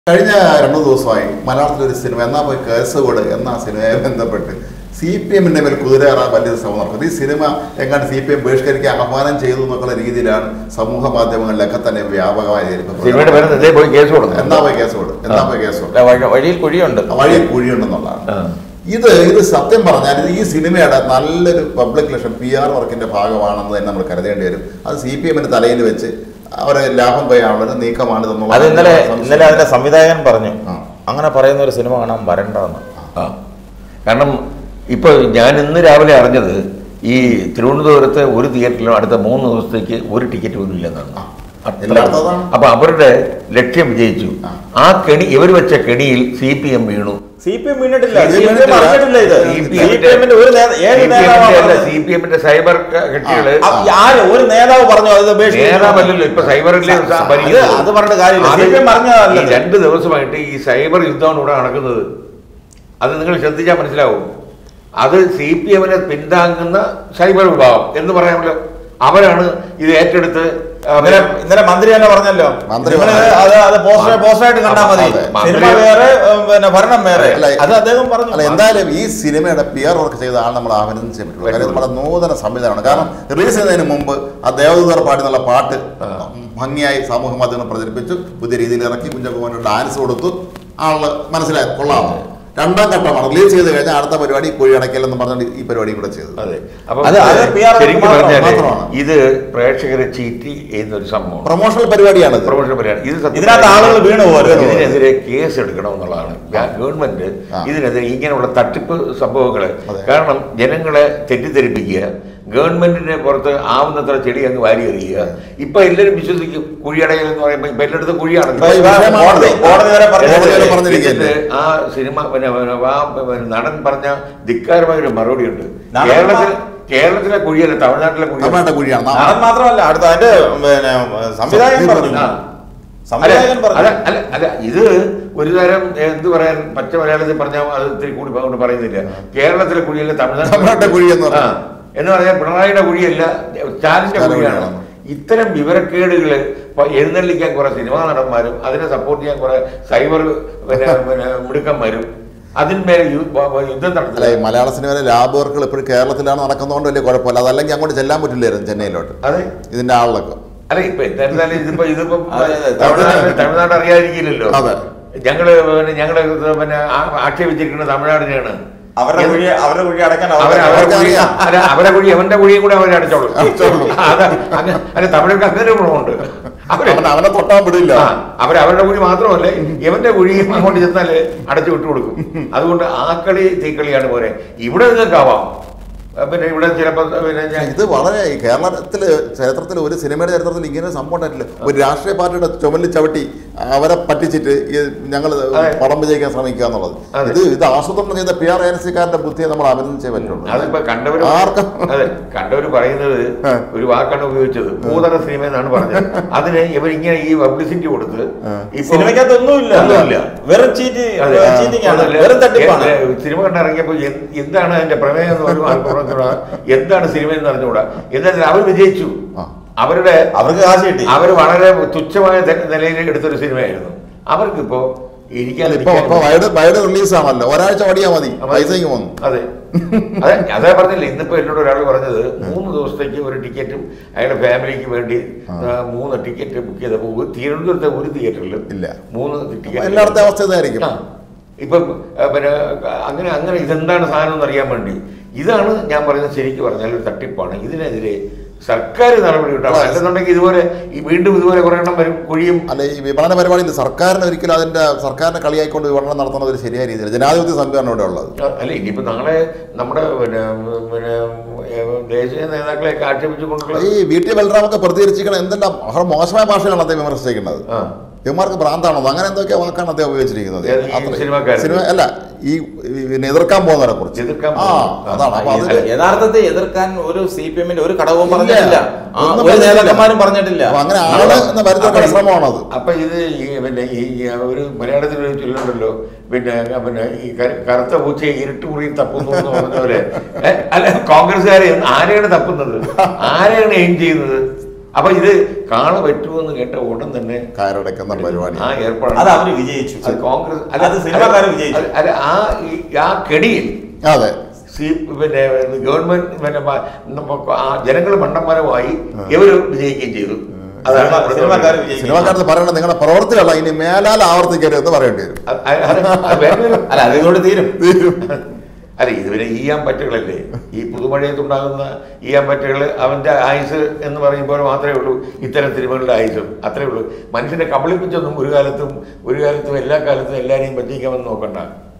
കഴിഞ്ഞ രണ്ടു ദിവസമായി മലയാളത്തിലെ ഒരു സിനിമ എന്നാ പോയി കേസോട് എന്ന സിനിമയെ ബന്ധപ്പെട്ട് സി പി എമ്മിന്റെ മേൽ കുതിരേറാൻ വലിയൊരു ശ്രമം നടക്കുന്നത് ഈ സിനിമ എങ്ങാണ്ട് സി പി എം ബഹിഷ്കരിക്കാൻ ആഹ്വാനം ചെയ്തു എന്നുള്ള രീതിയിലാണ് സമൂഹ മാധ്യമങ്ങളിലൊക്കെ തന്നെ വ്യാപകമായ സിനിമയുടെ പേര് ഇതേ പോയി കേസ് കൊടുത്തു എന്നാ പോയി കേസോട് എന്നാ പോയി കേസോട് അല്ല, വഴി- വഴിയിൽ കുഴിയുണ്ട് വഴിയിൽ കുഴിയുണ്ടെന്നുള്ളതാണ് ആ. ഇത് ഇത് സത്യം പറഞ്ഞാൽ ഇത് ഈ സിനിമയുടെ നല്ലൊരു പബ്ലിക് ലക്ഷം പി ആർ വർക്കിന്റെ ഭാഗമാണെന്ന് തന്നെ നമ്മൾ കരുതേണ്ടി വരും അത് സി പി എമ്മിന്റെ തലയിൽ വെച്ച് അവരെ ലാഭം പോയാനുള്ള ഒരു നീക്കമാണ് ഇതെന്നുള്ള അത് ഇന്നലെ സംശയം. ഇന്നലെ അതിന്റെ സംവിധായകൻ പറഞ്ഞു ആ. അങ്ങനെ പറയുന്ന ഒരു സിനിമ കാണാൻ വരണ്ടെന്ന് ആ കാരണം ഇപ്പൊ ഞാൻ ഇന്ന് രാവിലെ അറിഞ്ഞത് ഈ തിരുവനന്തപുരത്തെ ഒരു തിയേറ്ററിലും അടുത്ത മൂന്ന് ദിവസത്തേക്ക് ഒരു ടിക്കറ്റ് പോലും ഇല്ലെന്നാണ് അത്ര- എല്ലായിടത്തും അതാണ്. അപ്പൊ അവരുടെ ലക്ഷ്യം വിജയിച്ചു ആ. ആ കെണി ഇവർ വെച്ച കെണിയിൽ സി പി എം വീണു സി പി എം വീണിട്ടില്ല CPM സി പി എം വീണിട്ടില്ല. അറിഞ്ഞിട്ടില്ല ഇത് സി സി പി പി എമ്മിന്റെ ഒരു നേതാ- ഏത് നേതാവാ പറഞ്ഞത്? സി പി എമ്മിന്റെ സൈബർ കക്ഷികള് ആ, ആര് ഒരു നേതാവ് പറഞ്ഞു അത് ഉപേക്ഷിക്കണം. നേതാവല്ലല്ലോ ഇപ്പൊ സൈബറിലെ അത് അത് പറഞ്ഞിട്ട് കാര്യമില്ല സി പി എം ഈ പറഞ്ഞതല്ല രണ്ട് ദിവസമായിട്ട് ഈ സൈബർ യുദ്ധമാണ് ഇവിടെ നടക്കുന്നത് അത് നിങ്ങൾ ശ്രദ്ധിച്ചാൽ മനസ്സിലാവും അത് സി പി എമ്മിനെ പിന്താങ്ങുന്ന സൈബർ വിഭാഗം എന്ന് പറയാമല്ലോ അവരാണ് ഇത് ഏറ്റെടുത്ത് ആ, ഇന്നലെ ഇന്നലെ മന്ത്രി തന്നെ പറഞ്ഞല്ലോ മന്ത്രി നിങ്ങള് പറഞ്ഞു. അത് അത് പോസ്റ്റർ പോസ്റ്ററായിട്ട് കണ്ടാൽ മതി അതെ. സിനിമ മന്ത്രി- വേറെ ഉം, പിന്നെ ഭരണം വേറെ അല്ല, അത് അദ്ദേഹം പറഞ്ഞു അല്ല എന്തായാലും ഈ സിനിമയുടെ പി ആർ വർക്ക് ചെയ്ത ആൾ നമ്മൾ ആഹ്വാനം ചെയ്യാൻ പറ്റുള്ളൂ കാര്യം നമ്മുടെ നൂതന സംവിധാനമാണ് കാരണം റിലീസ് ചെയ്യുന്നതിന് മുമ്പ് ആ ദേവദൂതർ പാടി എന്നുള്ള പാട്ട് ഭംഗിയായി സമൂഹ മാധ്യമങ്ങൾ പ്രചരിപ്പിച്ചു പുതിയ രീതിയിൽ ഇറക്കി കുഞ്ചകുമാരൻ ഡാൻസ് കൊടുത്തു ആള് മനസ്സിലായി കൊള്ളാം രണ്ടാം ഘട്ടമാണ് റിലീസ് ചെയ്ത് കഴിഞ്ഞാൽ അടുത്ത പരിപാടി കുഴി അടയ്ക്കൽ എന്ന് പറഞ്ഞാൽ ഈ പരിപാടി കൂടെ ചെയ്തു അതെ അപ്പൊ അത് അത് PR ശരിക്കും മാത്രം- പറഞ്ഞാല് മാത്രമാണ്. ഇത് പ്രേക്ഷകരെ ചീറ്റി ചെയ്യുന്ന ഒരു സംഭവമാണ് പ്രൊമോഷണൽ പരിപാടിയാണിത് പ്രൊമോഷൻ പരിപാടി ഇത് സത്യം ഇതിനകത്ത് ആളുകൾ വീണ് പോകരുത്. ഇതിനെതിരെ കേസ് എടുക്കണം എന്നുള്ളതാണ് ഗ- ഗവൺമെന്റ് ആ. ഇതിനെതിരെ ഇങ്ങനെയുള്ള തട്ടിപ്പ് സംഭവങ്ങള് അതെ. കാരണം ജനങ്ങളെ തെറ്റിദ്ധരിപ്പിക്കുക ഗവൺമെന്റിന്റെ പുറത്ത് ആവുന്നത്ര ചെടി അങ്ങ് വാരി എറിയുക ഇപ്പൊ എല്ലാവരും വിശ്വസിക്കും കുഴിയടയൽ എന്ന് പറയുമ്പോൾ ഇപ്പൊ എല്ലായിടത്തും കുഴിയാണ് ഇപ്പൊ ഈ വിഷയമാണ് കോടതി കോടതി വരെ കോടതി വരെ പറഞ്ഞു പറഞ്ഞിരിക്കുകയല്ലേ? എന്നിട്ട് ആ സിനിമ പിന്നെ പിന്നെ ആ പിന്നെ നടൻ പറഞ്ഞ ധിക്കാരമായ ഒരു മറുപടി ഉണ്ട് നടൻ കേരളത്തിൽ കേരളത്തിലെ കുഴിയല്ല തമിഴ്നാട്ടിലെ കുഴിയാണ് തമിഴ്നാട്ടെ കുഴിയാണ് നടൻ മാത്രമല്ല അടുത്ത അതിന്റെ പിന്നെ സംവിധായകൻ പറഞ്ഞു ആ. സംവിധായകൻ അല്ല, പറഞ്ഞു അല്ല അല്ല അല്ല ഇത് ഒരു തരം എന്ത് പറയാൻ പച്ച മലയാളത്തിൽ പറഞ്ഞാൽ അത് ഇത്തിരി കൂടി കൊണ്ട് പറയുന്നില്ല കേരളത്തിലെ കുഴിയല്ല തമിഴ്നാട്ടിലെ കുഴി എന്ന് ആ, എന്ന് പറഞ്ഞാൽ പിണറായിയുടെ കുഴിയല്ല സ്റ്റാലിന്റെ സ്റ്റാലിന്റെ കുഴിയാണ് കുഴിയാണ്. ഇത്തരം വിവരക്കേടുകൾ എഴുന്നള്ളിക്കാൻ കുറെ സിനിമാ നടന്മാരും അതിനെ സപ്പോർട്ട് ചെയ്യാൻ കുറെ സൈബർ പിന്നെ പിന്നെ മിടുക്കന്മാരും അതിന്മേൽ യു- വ- വ- യുദ്ധം അല്ല നടത്തില്ല ഈ മലയാള സിനിമയിലെ ലാബ് വർക്കുകൾ ഇപ്പോഴും കേരളത്തിലാണ് നടക്കുന്നതുകൊണ്ട് വലിയ കുഴപ്പമില്ല അതല്ലെങ്കിൽ അങ്ങോട്ട് ചെല്ലാൻ പറ്റില്ലായിരുന്നു ചെന്നൈയിലോട്ട് അതെ ഇതിന്റെ ആളിലൊക്കെ അല്ല ഇപ്പൊ എന്തായിരുന്നാലും ഇതിപ്പോ ഇതിപ്പോ അതെ, അതെ, തമിഴ്നാട് തമിഴ്നാട് അറിയാതിരിക്കില്ലല്ലോ അതെ. ഞങ്ങള് പിന്നെ ഞങ്ങള് ഇത് പിന്നെ ആ- ആക്ഷേപിച്ചിരിക്കുന്നത് തമിഴ്നാടിനെയാണ് അവരുടെ കുഴി അവരുടെ കുഴി അടക്കാൻ അവരെ അവർക്ക് അവരെ കുഴി അവർക്കറിയാം. അല്ല, അവരെ കുഴി അവന്റെ കുഴിയും കൂടെ അവരെ അടിച്ചോളൂ അടിച്ചോളും. അതെ അങ്ങനെ അല്ല തമിഴർക്ക് അങ്ങനെ ഒരു ഗുണമുണ്ട് അവര് അവനെ അവനെ തൊട്ടാൻ വിടില്ല ആ, അവര് അവരുടെ കുഴി മാത്രമല്ല ഇവന്റെ കുഴിയും അങ്ങോട്ട് ചെന്നാല് അടച്ചു വിട്ടു കൊടുക്കും അതുകൊണ്ട് ആ കളി തീക്കളിയാണ് പോരെ ഇവിടെ നിങ്ങൾക്കാവാം ആ, പിന്നെ ഇവിടെ ചിലപ്പോ പിന്നെ ഞാൻ ഇത് വളരെ ഈ കേരളത്തില് ചരിത്രത്തിൽ ഒരു സിനിമയുടെ ചരിത്രത്തിൽ ഇങ്ങനെ ഒരു സംഭവം ഉണ്ടായിട്ടില്ല ഒരു രാഷ്ട്രീയ പാർട്ടിയുടെ ചുമലിൽ ചവിട്ടി അവരെ പറ്റിച്ചിട്ട് ഞങ്ങൾ അതെ. പടം വിജയിക്കാൻ ശ്രമിക്കുക എന്നുള്ളത് അതെ. ഇത് ഇത് ആസൂത്രണം ചെയ്ത പി ആർ ഏജൻസിക്കാരന്റെ ബുദ്ധിയെ നമ്മൾ അഭിനന്ദിച്ചേ പറ്റുള്ളൂ അതിപ്പോ കണ്ടവര് ആർക്കും അതെ കണ്ടവര് പറയുന്നത് ആ. ഒരു വാക്കാണ് ഉപയോഗിച്ചത് ഭൂതറ സിനിമ എന്നാണ് പറഞ്ഞത് അതിന് ഇവരിങ്ങനെ ഈ പബ്ലിസിറ്റി കൊടുത്ത് ഇപ്പൊ- സിനിമയ്ക്കകത്ത് ഒന്നുമില്ല ഒന്നുമില്ല. വെറും ചീറ്റി അതെ. ചീറ്റിംഗ് ആണ് അതല്ല, വെറും തട്ടിപ്പാണ് ഏ, ഏ, സിനിമ കണ്ടിറങ്ങിയപ്പോ എന്ത്- എന്താണ് അതിന്റെ പ്രമേയം എന്ന് പറയുമ്പോൾ ആർക്കും അറിഞ്ഞൂടാ. എന്താണ് സിനിമ എന്ന് അറിഞ്ഞുകൂടാ എന്നാൽ അവർ വിജയിച്ചു ആ. അവരുടെ അവർക്ക് കാശ് കിട്ടി അവർ വളരെ തുച്ഛമായ തെ- നിലയിൽ എടുത്തൊരു സിനിമയായിരുന്നു അവർക്കിപ്പോ ഇരിക്കാൻ ഇപ്പൊ ഇപ്പൊ വൈഡ് വൈഡ് റിലീസ് ആണല്ലോ ഒരാഴ്ച ഓടിയാ മതി പൈസയ്ക്ക് വന്നു അതെ അതെ അതേ പറഞ്ഞില്ല ഇന്നിപ്പോ എന്നോട് ഒരാൾ പറഞ്ഞത് മൂന്ന് ദിവസത്തേക്ക് ഒരു ടിക്കറ്റും അയാളുടെ ഫാമിലിക്ക് വേണ്ടി ആ, മൂന്ന് ടിക്കറ്റ് ബുക്ക് ചെയ്തപ്പോൾ ഒരു തിരുവനന്തപുരത്തെ ഒരു തിയേറ്ററിലും ഇല്ല. മൂന്ന് ടിക്കറ്റ് എല്ലായിടത്തെ അവസ്ഥ ഇതായിരിക്കും ആ. ഇപ്പം ആ, പിന്നെ അങ്ങനെ അങ്ങനെ ഇതെന്താണ് സാധനം എന്ന് അറിയാൻ വേണ്ടി ഇതാണ് ഞാൻ പറയുന്നത് ശരിക്കും പറഞ്ഞാൽ ഒരു തട്ടിപ്പാണ് ഇതിനെതിരെ സർക്കാർ നടപടി ഉണ്ടാവും അല്ലെന്നുണ്ടെങ്കിൽ ഇതുപോലെ ഈ വീണ്ടും ഇതുപോലെ കുറെ എണ്ണം വരും കുഴിയും അല്ല ഈ വിപണന പരിപാടിയിൽ സർക്കാരിന് ഒരിക്കലും അതിന്റെ സർക്കാരിനെ കളിയായിക്കൊണ്ട് വിപണനം നടത്തുന്നത് ഒരു ശരിയായ രീതിയിൽ ജനാധിപത്യ സംവിധാനം ഇവിടെ ഉള്ളത് അല്ല ഇനിയിപ്പോ നാളെ നമ്മുടെ പിന്നെ പിന്നെ ഏ, ദേശീയ നേതാക്കളെയൊക്കെ ആക്ഷേപിച്ചുകൊണ്ടുള്ള ഈ വി ടി ബലറാമൊക്കെ പ്രതികരിച്ചിരിക്കണം എന്തെല്ലാം വളരെ മോശമായ ഭാഷയാണ് അദ്ദേഹം വിമർശിച്ചിരിക്കുന്നത് ആ. ഇവന്മാർക്ക് ഭ്രാന്താണോ അങ്ങനെ എന്തൊക്കെ വാക്കാണ് അദ്ദേഹം ഉപയോഗിച്ചിരിക്കുന്നത് ഏത് ഈ അത്ര- സിനിമാക്കാരൻ? സിനിമ അല്ല ഈ പിന്നെ എതിർക്കാൻ പോകുന്നവരെ കുറിച്ച് എതിർക്കാൻ ആ പോകുന്നത്. അതാണ് അപ്പൊ ആ, അതില് അല്ല, യഥാർത്ഥത്തിൽ എതിർക്കാൻ ഒരു സി പി എമ്മിന്റെ ഒരു ഘടകവും ഇല്ല. പറഞ്ഞിട്ടില്ല ആ, ഒന്നും ഒരു പറഞ്ഞിട്ടില്ല. നേതാക്കന്മാരും പറഞ്ഞിട്ടില്ല അപ്പൊ അങ്ങനെ ആള് എന്ന് വരുത്തുന്ന ശ്രമമാണത് അപ്പൊ ഇത് ഈ പിന്നെ ഈ ഈ ഒരു മലയാളത്തിൽ ഒരു ചൊല്ലുണ്ടല്ലോ പിന്നെ പിന്നെ ഈ ക- കറുത്ത പൂച്ചയെ ഇരുട്ട് മുറി തപ്പുന്നു എന്ന് പറഞ്ഞ പോലെ ഏ, അല്ല കോൺഗ്രസ്സുകാരെ ആരെയാണ് തപ്പുന്നത് ആരെയാണ് എയിം ചെയ്യുന്നത് അപ്പൊ ഇത് കാള പറ്റുമെന്ന് കേട്ട ഉടൻ തന്നെ കയറടക്കുന്ന പരിപാടി ആ ഏർപ്പാട് അത് അവര് വിജയിച്ചു അത് കോൺഗ്രസ് അത് സിനിമാക്കാര് വിജയിച്ചു. അല്ല, അല്ല ആ ഈ- ആ കെടിയിൽ അതെ സി പിന്നെ ഗവൺമെന്റ് പിന്നെ മ- നമുക്ക് ആ ജനങ്ങൾ മണ്ടന്മാരമായി ഇവര് വിജയിക്കുകയും ചെയ്തു അതാണ് സിനിമ- ഇവിടുത്തെ സിനിമാക്കാര് ഒരു- വിജയിച്ചു. സിനിമാക്കാരത്ത് പറയണത് നിങ്ങളുടെ പ്രവർത്തികളല്ല ഇനി മേലാൽ ആവർത്തിക്കരുത് എന്ന് പറയേണ്ടി വരും അത് അത് അത് വേറൊരു- അല്ല അതുകൊണ്ട് തീരും അല്ല ഇതുവരെ ഈയാൻ പറ്റുകളല്ലേ ഈ പുതുമഴയത്തുണ്ടാകുന്ന ഈയാൻ പറ്റുകൾ അവന്റെ ആയുസ് എന്ന് പറയുമ്പോൾ മാത്രമേ ഉള്ളൂ ഇത്തരം സിനിമകളുടെ ആയുസും അത്രേ ഉള്ളൂ മനുഷ്യനെ കബളിപ്പിച്ചൊന്നും ഒരു കാലത്തും ഒരു കാലത്തും എല്ലാ കാലത്തും എല്ലാവരെയും പറ്റിക്കാമെന്ന് നോക്കണ്ട